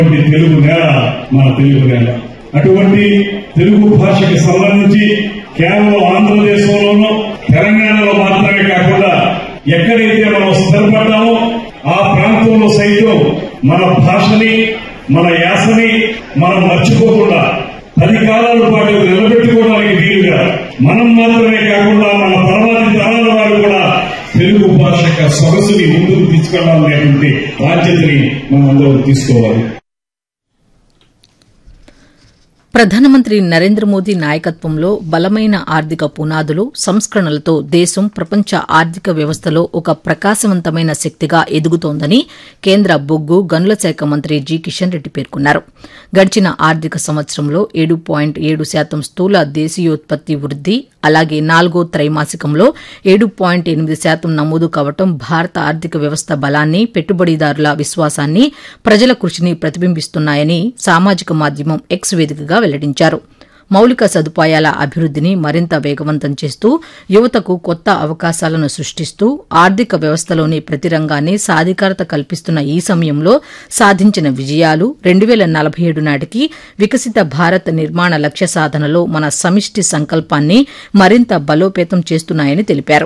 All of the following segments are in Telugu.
తెలుగు నేల మన తెలుగు నేల అటువంటి తెలుగు భాషకి సంబంధించి కేవలం ఆంధ్రదేశంలోనూ తెలంగాణలో మాత్రమే కాకుండా ఎక్కడైతే మనం స్థిరపడ్డామో ఆ ప్రాంతంలో సైతం మన భాషని మన యాసని మనం మర్చిపోకుండా పది కాలాల పాటు నిలబెట్టుకోవడానికి వీలుగా మనం మాత్రమే కాకుండా మన పరమాది తరాల వారు కూడా తెలుగు భాష యొక్క సొగసుని ముందుకు తీసుకెళ్లాలనేటువంటి బాధ్యతని మనం అందరూ తీసుకోవాలి ప్రధానమంత్రి నరేంద్ర మోదీ నాయకత్వంలో బలమైన ఆర్థిక పునాదులు సంస్కరణలతో దేశం ప్రపంచ ఆర్థిక వ్యవస్థలో ఒక ప్రకాశవంతమైన శక్తిగా ఎదుగుతోందని కేంద్ర బొగ్గు గనుల శాఖ మంత్రి జి కిషన్ రెడ్డి పేర్కొన్నారు గడిచిన ఆర్థిక సంవత్సరంలో ఏడు పాయింట్ ఏడు శాతం స్థూల దేశీయోత్పత్తి వృద్ది అలాగే నాలుగో త్రైమాసికంలో ఏడు పాయింట్ ఎనిమిది శాతం నమోదు కావటం భారత ఆర్థిక వ్యవస్థ బలాన్ని పెట్టుబడిదారుల విశ్వాసాన్ని ప్రజల కృషిని ప్రతిబింబిస్తున్నాయని సామాజిక మాధ్యమం ఎక్స్ వేదికగా వెల్లడించారు మౌలిక సదుపాయాల అభివృద్దిని మరింత వేగవంతం చేస్తూ యువతకు కొత్త అవకాశాలను సృష్టిస్తూ ఆర్థిక వ్యవస్థలోని ప్రతి రంగాన్ని సాధికారత కల్పిస్తున్న ఈ సమయంలో సాధించిన విజయాలు రెండు వేల నలభై ఏడు నాటికి వికసిత భారత్ నిర్మాణ లక్ష్య సాధనలో మన సమిష్టి సంకల్పాన్ని మరింత బలోపేతం చేస్తున్నాయని తెలిపారు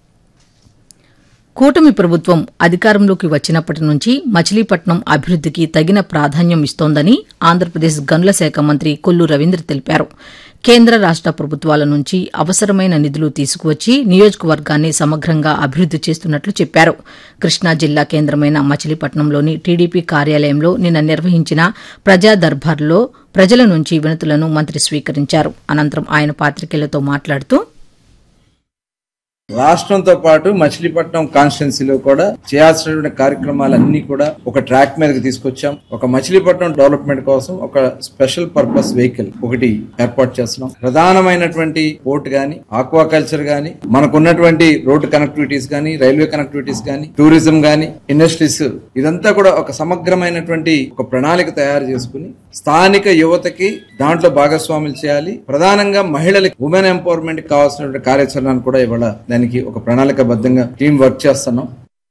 కూటమి ప్రభుత్వం అధికారంలోకి వచ్చినప్పటి నుంచి మచిలీపట్నం అభివృద్దికి తగిన ప్రాధాన్యం ఇస్తోందని ఆంధ్రప్రదేశ్ గనుల శాఖ మంత్రి కొల్లు రవీంద్ర తెలిపారు కేంద్ర రాష్ట ప్రభుత్వాల నుంచి అవసరమైన నిధులు తీసుకువచ్చి నియోజకవర్గాన్ని సమగ్రంగా అభివృద్ది చేస్తున్నట్లు చెప్పారు కృష్ణా జిల్లా కేంద్రమైన మచిలీపట్నంలోని టీడీపీ కార్యాలయంలో నిన్న నిర్వహించిన ప్రజా దర్బార్లో ప్రజల నుంచి వినతులను మంత్రి స్వీకరించారు అనంతరం ఆయన పాతికేయులతో మాట్లాడుతూ రాష్ట్రంతో పాటు మచిలీపట్నం కాన్స్టిట్యున్సీలో కూడా చేయాల్సినటువంటి కార్యక్రమాలన్నీ కూడా ఒక ట్రాక్ మీదకి తీసుకొచ్చాం ఒక మచిలీపట్నం డెవలప్మెంట్ కోసం ఒక స్పెషల్ పర్పస్ వెహికల్ ఒకటి ఏర్పాటు చేస్తున్నాం ప్రధానమైనటువంటి పోర్ట్ గాని ఆక్వాకల్చర్ గాని మనకున్నటువంటి రోడ్డు కనెక్టివిటీస్ గాని రైల్వే కనెక్టివిటీస్ గాని టూరిజం గాని ఇండస్ట్రీస్ ఇదంతా కూడా ఒక సమగ్రమైనటువంటి ఒక ప్రణాళిక తయారు చేసుకుని స్థానిక యువతకి దాంట్లో భాగస్వాములు చేయాలి ప్రధానంగా మహిళలకి ఉమెన్ ఎంపవర్మెంట్ కావాల్సినటువంటి కార్యాచరణను కూడా ఇవాళ దానికి ఒక ప్రణాళికబద్ధంగా టీం వర్క్ చేస్తున్నాం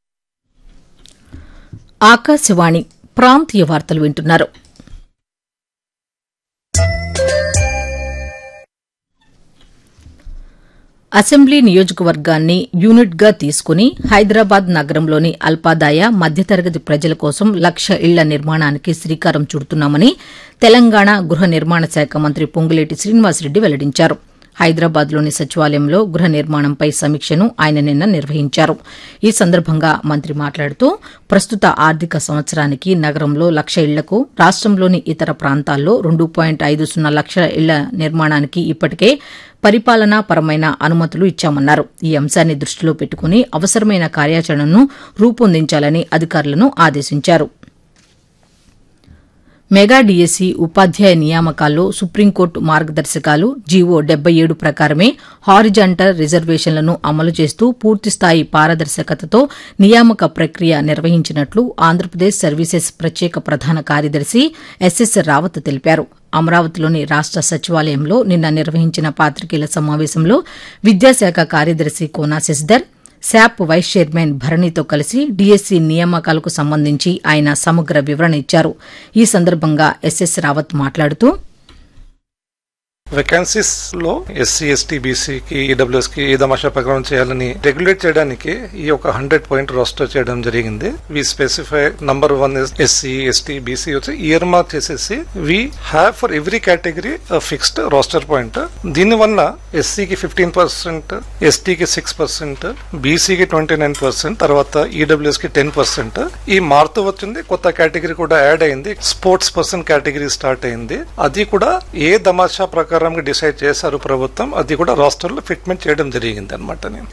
ఆకాశవాణి ప్రాంతీయ వార్తలు వింటున్నారు అసెంబ్లీ నియోజకవర్గాన్ని యూనిట్గా తీసుకుని హైదరాబాద్ నగరంలోని అల్పాదాయ మధ్యతరగతి ప్రజల కోసం లక్ష ఇళ్ల నిర్మాణానికి శ్రీకారం చుడుతున్నామని తెలంగాణ గృహ నిర్మాణ శాఖ మంత్రి పొంగులేటి శ్రీనివాసరెడ్డి వెల్లడించారు హైదరాబాద్లోని సచివాలయంలో గృహ నిర్మాణంపై సమీక్షను ఆయన నిన్న నిర్వహించారు ఈ సందర్భంగా మంత్రి మాట్లాడుతూ ప్రస్తుత ఆర్థిక సంవత్సరానికి నగరంలో లక్ష ఇళ్లకు రాష్టంలోని ఇతర ప్రాంతాల్లో రెండు పాయింట్ ఐదు సున్నా లక్షల ఇళ్ల నిర్మాణానికి ఇప్పటికే పరిపాలనా పరమైన అనుమతులు ఇచ్చామన్నారు ఈ అంశాన్ని దృష్టిలో పెట్టుకుని అవసరమైన కార్యాచరణను రూపొందించాలని అధికారులను ఆదేశించారు మెగా డీఎస్సీ ఉపాధ్యాయ నియామకాల్లో సుప్రీంకోర్టు మార్గదర్శకాలు జీవో డెబ్బై ఏడు ప్రకారమే హారిజాంటల్ రిజర్వేషన్లను అమలు చేస్తూ పూర్తిస్థాయి పారదర్శకతతో నియామక ప్రక్రియ నిర్వహించినట్లు ఆంధ్రప్రదేశ్ సర్వీసెస్ ప్రత్యేక ప్రధాన కార్యదర్శి ఎస్ఎస్ రావత్ తెలిపారు అమరావతిలోని రాష్ట సచివాలయంలో నిన్న నిర్వహించిన పాతికేయుల సమావేశంలో విద్యాశాఖ కార్యదర్శి కోనా శశిధర్ శాప్ వైస్ చైర్మన్ భరణితో కలిసి డీఎస్సీ నియామకాలకు సంబంధించి ఆయన సమగ్ర వివరణ ఇచ్చారు ఈ సందర్భంగా ఎస్ఎస్ రావత్ మాట్లాడుతూ వేకెన్సీస్ లో ఎస్సీ ఎస్టీ బీసీకి ఈడబ్ల్యూఎస్ కి ఈ దమాషా ప్రకారం చేయాలని రెగ్యులేట్ చేయడానికి ఈ యొక్క హండ్రెడ్ పాయింట్ రోస్టర్ చేయడం జరిగింది we specify number one SC ST BC వచ్చి ఇయర్ మార్క్ చేసేసి we have for every category fixed roster point దీని వల్ల ఎస్సీకి ఫిఫ్టీన్ పర్సెంట్ ఎస్టీకి సిక్స్ పర్సెంట్ బీసీకి ట్వంటీ నైన్ పర్సెంట్ తర్వాత ఈడబ్ల్యూఎస్ కి టెన్ పర్సెంట్ ఈ మారుతూ వచ్చింది కొత్త కేటగిరీ కూడా యాడ్ అయింది స్పోర్ట్స్ పర్సన్ కేటగిరీ స్టార్ట్ అయింది అది కూడా ఏ దమాషా ప్రకారం డిసైడ్ చేశారు ప్రభుత్వం అది కూడా రాష్ట్రంలో ఫిట్మెంట్ చేయడం జరిగింది అనమాట నేను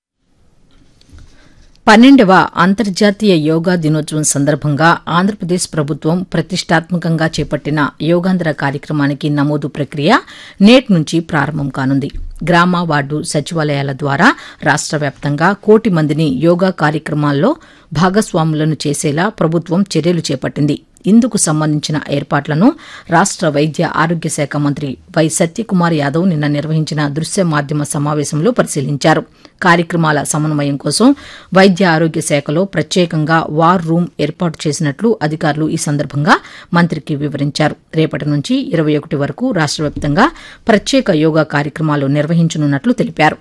పన్నెండవ అంతర్జాతీయ యోగా దినోత్సవం సందర్భంగా ఆంధ్రప్రదేశ్ ప్రభుత్వం ప్రతిష్టాత్మకంగా చేపట్టిన యోగాంధ్ర కార్యక్రమానికి నమోదు ప్రక్రియ నేటి నుంచి ప్రారంభం కానుంది గ్రామ వార్డు సచివాలయాల ద్వారా రాష్ట వ్యాప్తంగా కోటి మందిని యోగా కార్యక్రమాల్లో భాగస్వాములను చేసేలా ప్రభుత్వం చర్యలు చేపట్టింది ఇందుకు సంబంధించిన ఏర్పాట్లను రాష్ట వైద్య ఆరోగ్య శాఖ మంత్రి వై సత్యకుమార్ యాదవ్ నిన్న నిర్వహించిన దృశ్య మాధ్యమ సమావేశంలో పరిశీలించారు కార్యక్రమాల సమన్వయం కోసం వైద్య ఆరోగ్య శాఖలో ప్రత్యేకంగా వార్ రూమ్ ఏర్పాటు చేసినట్లు అధికారులు ఈ సందర్భంగా మంత్రికి వివరించారు రేపటి నుంచి ఇరవై ఒకటి వరకు రాష్ట వ్యాప్తంగా ప్రత్యేక యోగా కార్యక్రమాలు నిర్వహించనున్నట్లు తెలిపారు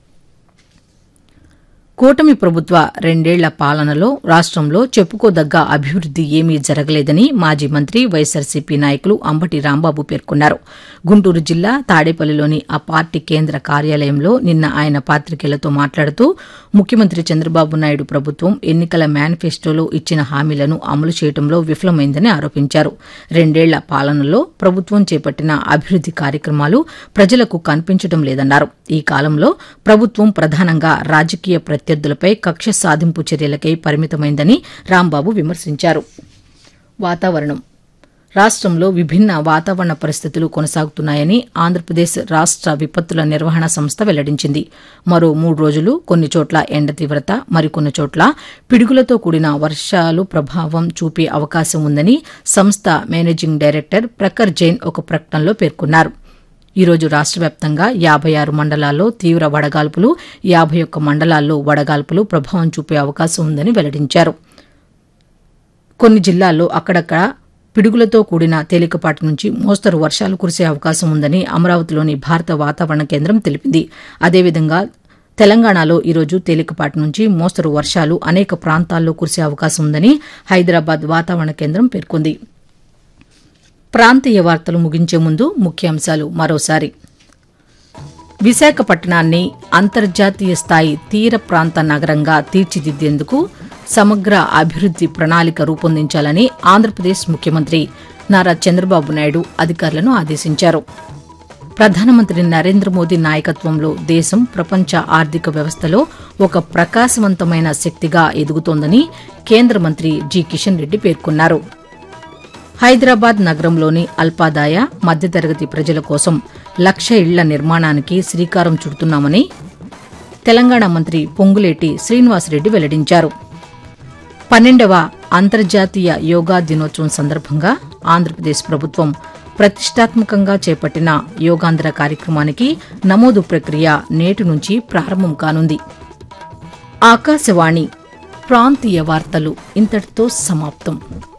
కూటమి ప్రభుత్వ రెండేళ్ల పాలనలో రాష్ట్రంలో చెప్పుకోదగ్గ అభివృద్ది ఏమీ జరగలేదని మాజీ మంత్రి వైఎస్సార్సీపీ నాయకులు అంబటి రాంబాబు పేర్కొన్నారు గుంటూరు జిల్లా తాడేపల్లిలోని ఆ పార్టీ కేంద్ర కార్యాలయంలో నిన్న ఆయన పాతికేయులతో మాట్లాడుతూ ముఖ్యమంత్రి చంద్రబాబు నాయుడు ప్రభుత్వం ఎన్నికల మేనిఫెస్టోలో ఇచ్చిన హామీలను అమలు చేయడంలో విఫలమైందని ఆరోపించారు రెండేళ్ల పాలనలో ప్రభుత్వం చేపట్టిన అభివృద్ది కార్యక్రమాలు ప్రజలకు కనిపించడం లేదన్నారు ఈ కాలంలో ప్రభుత్వం ప్రధానంగా రాజకీయ ప్రత్యర్థులపై కక్ష సాధింపు చర్యలకై పరిమితమైందని రాంబాబు విమర్శించారు వాతావరణం రాష్ట్రంలో విభిన్న వాతావరణ పరిస్థితులు కొనసాగుతున్నాయని ఆంధ్రప్రదేశ్ రాష్ట్ర విపత్తుల నిర్వహణ సంస్థ వెల్లడించింది మరో మూడు రోజులు కొన్ని చోట్ల ఎండ తీవ్రత మరికొన్ని చోట్ల పిడుగులతో కూడిన వర్షాలు ప్రభావం చూపే అవకాశం ఉందని సంస్థ మేనేజింగ్ డైరెక్టర్ ప్రఖర్ జైన్ ఒక ప్రకటనలో పేర్కొన్నారు ఈ రోజు రాష్ట్ర వ్యాప్తంగా యాభై ఆరు మండలాల్లో తీవ్ర వడగాల్పులు యాభై ఒక్క మండలాల్లో వడగాల్పులు ప్రభావం చూపే అవకాశం ఉందని వెల్లడించారు కొన్ని జిల్లాల్లో అక్కడక్కడ పిడుగులతో కూడిన తేలికపాటి నుంచి మోస్తరు వర్షాలు కురిసే అవకాశం ఉందని అమరావతిలోని భారత వాతావరణ కేంద్రం తెలిపింది అదేవిధంగా తెలంగాణలో ఈరోజు తేలికపాటి నుంచి మోస్తరు వర్షాలు అనేక ప్రాంతాల్లో కురిసే అవకాశం ఉందని హైదరాబాద్ వాతావరణ కేంద్రం పేర్కొంది ప్రాంతీయ వార్తలు ముగించే ముందు ముఖ్యాంశాలు మరోసారి విశాఖపట్నాన్ని అంతర్జాతీయ స్థాయి తీర ప్రాంత నగరంగా తీర్చిదిద్దేందుకు సమగ్ర అభివృద్ది ప్రణాళిక రూపొందించాలని ఆంధ్రప్రదేశ్ ముఖ్యమంత్రి నారా చంద్రబాబు నాయుడు అధికారులను ఆదేశించారు ప్రధానమంత్రి నరేంద్ర మోదీ నాయకత్వంలో దేశం ప్రపంచ ఆర్థిక వ్యవస్థలో ఒక ప్రకాశవంతమైన శక్తిగా ఎదుగుతోందని కేంద్ర మంత్రి జి కిషన్ రెడ్డి పేర్కొన్నారు హైదరాబాద్ నగరంలోని అల్పాదాయ మధ్యతరగతి ప్రజల కోసం లక్ష ఇళ్ల నిర్మాణానికి శ్రీకారం చుడుతున్నామని తెలంగాణ మంత్రి పొంగులేటి శ్రీనివాసరెడ్డి వెల్లడించారు పన్నెండవ అంతర్జాతీయ యోగా దినోత్సవం సందర్భంగా ఆంధ్రప్రదేశ్ ప్రభుత్వం ప్రతిష్టాత్మకంగా చేపట్టిన యోగాంధ్ర కార్యక్రమానికి నమోదు ప్రక్రియ నేటి నుంచి ప్రారంభం కానుంది ఆకాశవాణి ప్రాంతీయ వార్తలు ఇంతటితో సమాప్తం